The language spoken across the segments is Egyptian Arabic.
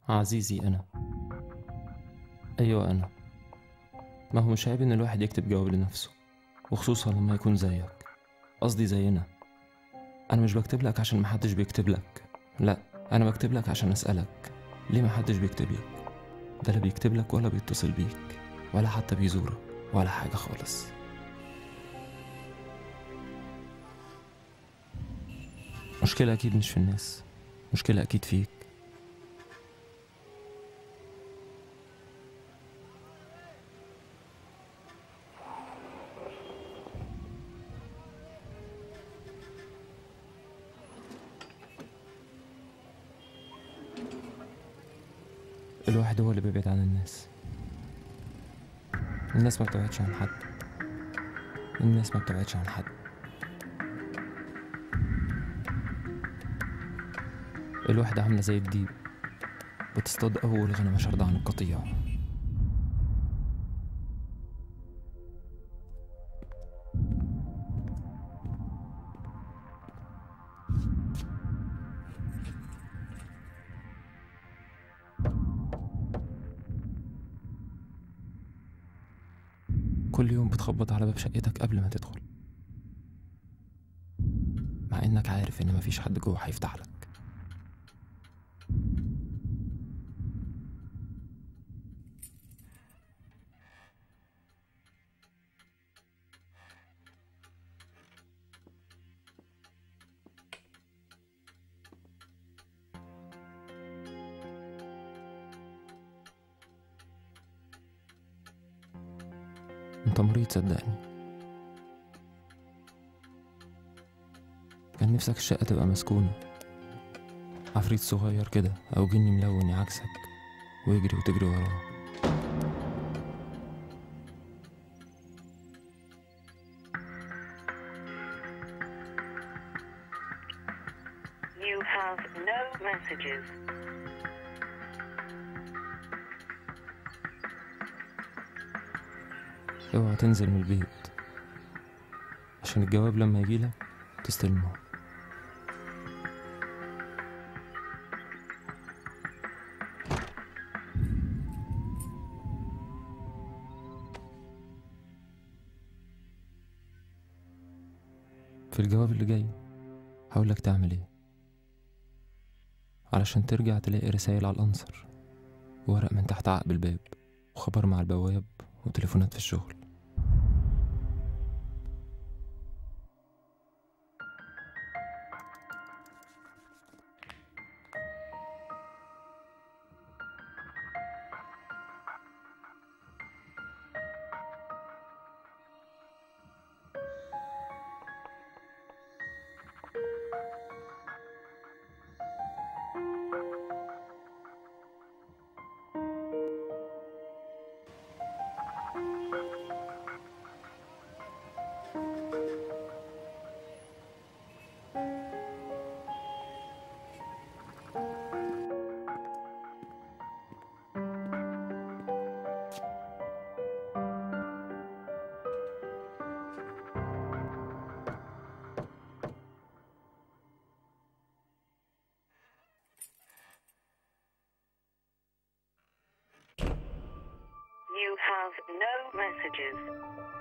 عزيزي أنا أيوة أنا ما هو مش عيب إن الواحد يكتب جواب لنفسه وخصوصا لما يكون زيك قصدي زينا أنا مش بكتب لك عشان محدش بيكتب لك لا أنا بكتب لك عشان أسألك ليه محدش بيكتب لك ده لا بيكتب لك ولا بيتصل بيك ولا حتى بيزورك ولا حاجة خالص مشكلة أكيد مش في الناس مشكلة أكيد فيك الواحد هو اللي بيبعد عن الناس الناس ما بتبعدش عن حد الناس ما بتبعدش عن حد الوحدة عاملة زي الديب بتصطاد أول غنمة شاردة عن القطيع كل يوم بتخبط على باب شقتك قبل ما تدخل مع انك عارف ان مفيش حد جوه هيفتح لك انت مريض صدقني كان نفسك الشقة تبقى مسكونة عفريت صغير كده أو جني ملون يعكسك ويجري وتجري وراه You have no messages. اوعى تنزل من البيت عشان الجواب لما يجيلك تستلمه في الجواب اللي جاي هقولك تعمل ايه علشان ترجع تلاقي رسايل على الأنصر وورق من تحت عقب الباب وخبر مع البواب وتليفونات في الشغل You have no messages.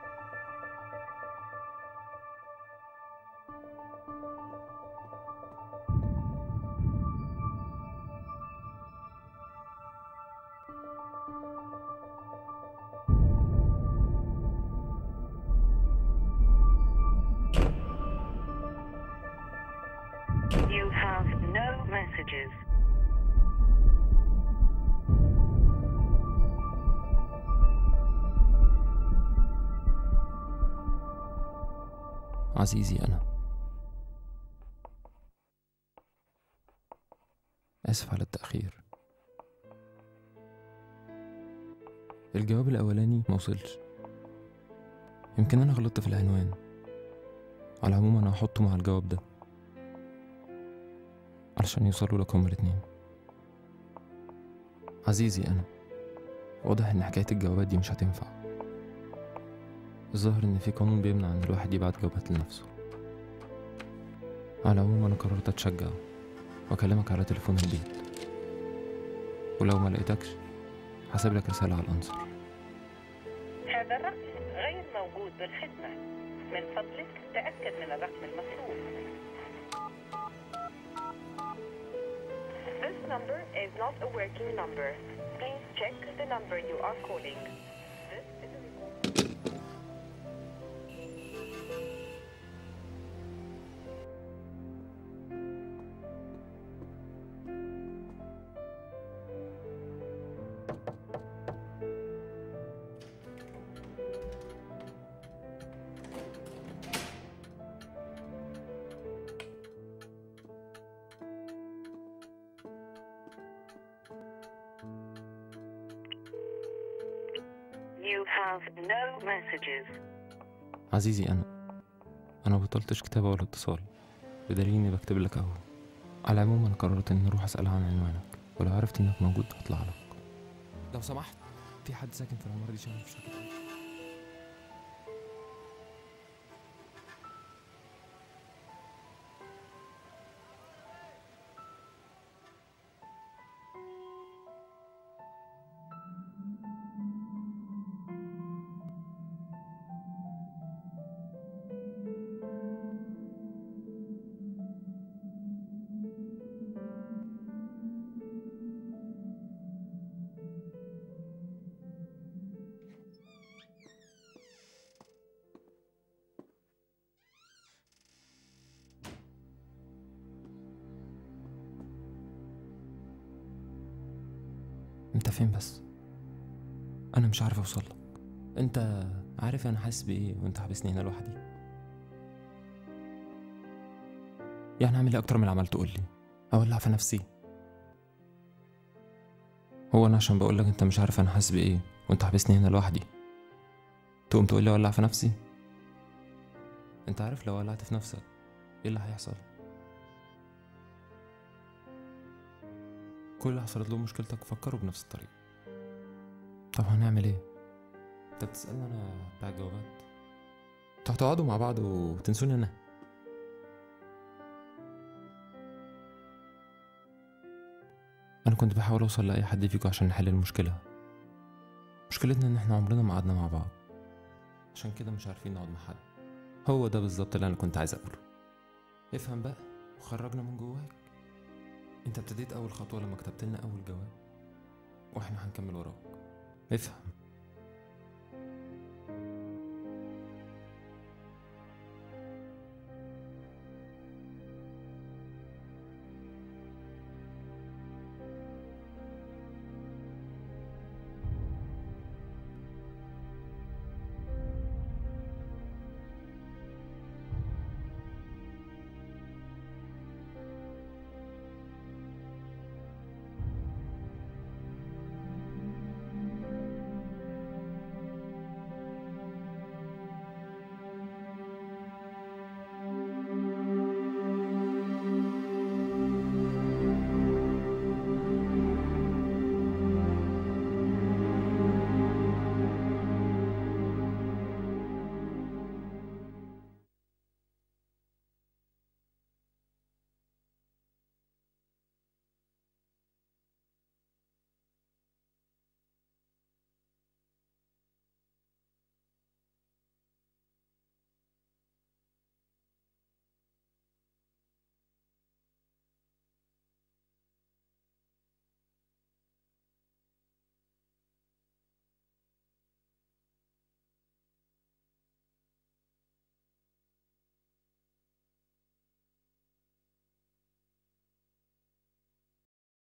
You have no messages. عزيزي أنا آسف على التأخير الجواب الأولاني موصلش يمكن أنا غلطت في العنوان على العموم أنا هحطه مع الجواب ده علشان يوصلوا لك هما الاتنين عزيزي أنا واضح إن حكاية الجوابات دي مش هتنفع الظاهر إن في قانون بيمنع إن الواحد يبعت جوابات لنفسه على العموم أنا قررت أتشجع وأكلمك على تليفون البيت ولو ما لقيتكش هسيب لك رسالة على الأنصر هذا الرقم غير موجود بالخدمة من فضلك تأكد من الرقم المطلوب This number is not a working number. Please check the number you are calling. This is a You have no messages. عزيزي أنا أنا بطلتش كتابة ولا اتصال بدليل إني بكتب لك أهو على العموم أنا قررت إني أروح أسألها عن عنوانك ولو عرفت إنك موجود هطلع لك لو سمحت في حد ساكن في العمارة دي شغال في شركة انت فين بس انا مش عارف اوصل لك انت عارف انا حاسس بايه وانت حابسني هنا لوحدي يعني اعمل ايه اكتر من اللي عملته قول لي اولع في نفسي هو انا عشان بقول لك انت مش عارف انا حاسس بايه وانت حابسني هنا لوحدي تقوم تقول لي اولع في نفسي انت عارف لو ولعت في نفسك ايه اللي هيحصل كل اللي حصلت له مشكلتك فكروا بنفس الطريقة طب هنعمل ايه؟ انت بتسألني انا بتاع الجوابات انتوا هتقعدوا مع بعض وتنسوني انا انا كنت بحاول اوصل لاي حد فيكم عشان نحل المشكلة مشكلتنا ان احنا عمرنا ما قعدنا مع بعض عشان كده مش عارفين نقعد مع حد هو ده بالظبط اللي انا كنت عايز اقوله افهم بقى وخرجنا من جواك انت ابتديت اول خطوه لما كتبت لنا اول جواب واحنا هنكمل وراك افهم